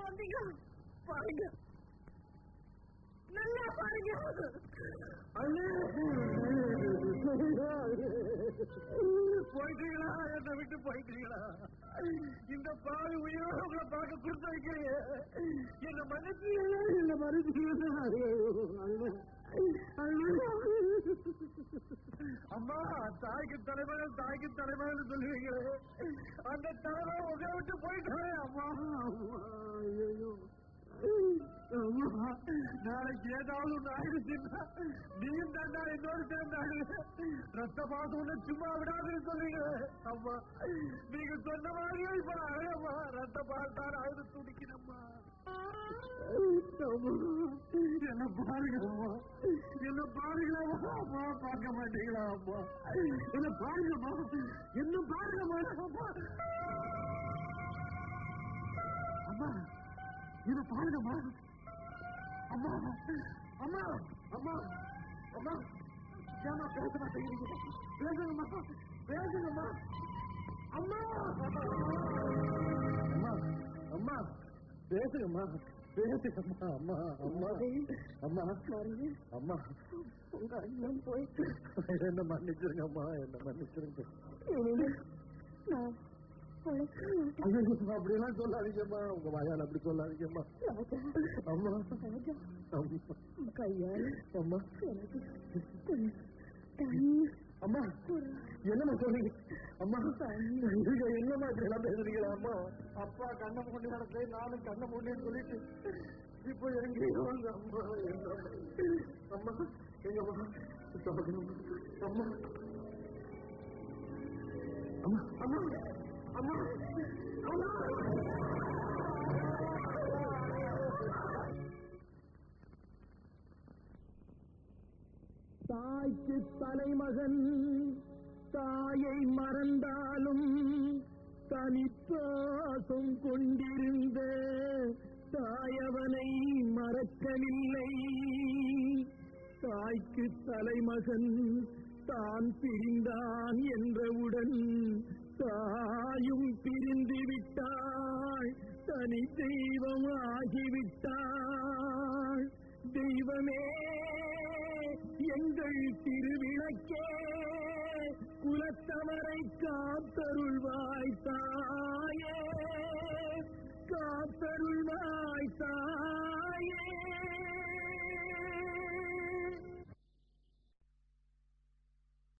வந்தீங்க பாருங்க நல்லா பாருங்க போயிட்டீங்களா என்னை விட்டு போயிட்டீங்களா இந்த பாவி உயிரோட உங்களை பார்க்க கொடுத்து வைக்கிறீங்க என்ன மன்னிச்சு என்ன மன்னிச்சு அம்மா தாய்க்கு தலைமகன் தாய்க்கு தலைமகன் சொல்லுவீங்களே அந்த தலைமை உங்களை விட்டு போயிட்டாரே அம்மா அம்மா, ஐயையோ. அம்மா, நாளைக்கு ஏதாவது ஒண்ணு ஆயிடுச்சுன்னா நீயும் தாண்டா இன்னொரு சேர்ந்தாங்க ரத்த பாசம் சும்மா விடாதுன்னு சொல்றீங்க அம்மா நீங்க சொன்ன மாதிரியே இப்ப நான் அழகம்மா ரத்த பாசார் அழுது துடிக்கணும்மா அம்மா, என்ன பாருங்க அம்மா என்ன பாருங்களா அம்மா பார்க்க மாட்டீங்களா அம்மா என்ன பாருங்கம்மா என்ன பாருங்கம்மா அம்மா அம்மா இத பாருங்கம்மா அம்மா அம்மா அம்மா அம்மா ஏமா பேச மாட்டேங்கிறீங்க பேசுங்கம்மா பேசுங்கம்மா அம்மா அம்மா அம்மா பேசுங்கம்மா பேசுங்கம்மா அம்மா அம்மா அம்மா அம்மா உங்க அண்ணன் போயிட்டு என்ன மன்னிச்சிருங்கம்மா என்ன மன்னிச்சிருங்க நான் உனக்கு ஐயோ, அப்படியெல்லாம் சொல்லாதீங்கம்மா உங்க வாயால் அப்படி சொல்லாதீங்கம்மா ராஜா அம்மா ராஜா அம்மா கையால் அம்மா எனக்கு கொஞ்சம் தண்ணி அம்மா என்னம்மா சொல்றீங்க அம்மா நீங்க என்னம்மா இப்படி எல்லாம் பேசுறீங்களா அம்மா அப்பா கண்ணை மூடி நடத்து நானும் கண்ணை மூடின்னு சொல்லிட்டு இப்போ எங்கேயோ அந்த அம்மா எங்க அம்மா எங்கம்மா சொல்லுங்க அம்மா அம்மா அம்மா அம்மா அம்மா தாய்க்கு தலைமகன் தாயை மறந்தாலும் தனிப்பாசம் கொண்டிருந்த தாயவனை மறக்கவில்லை தாய்க்கு தலைமகன் தான் பிரிந்தான் என்றவுடன் தாயும் பிரிந்து விட்டாள் தனி தெய்வம் ஆகிவிட்டாள் தெய்வமே எங்கள் திருவிளக்கே குலத்தவரை காத்தருள்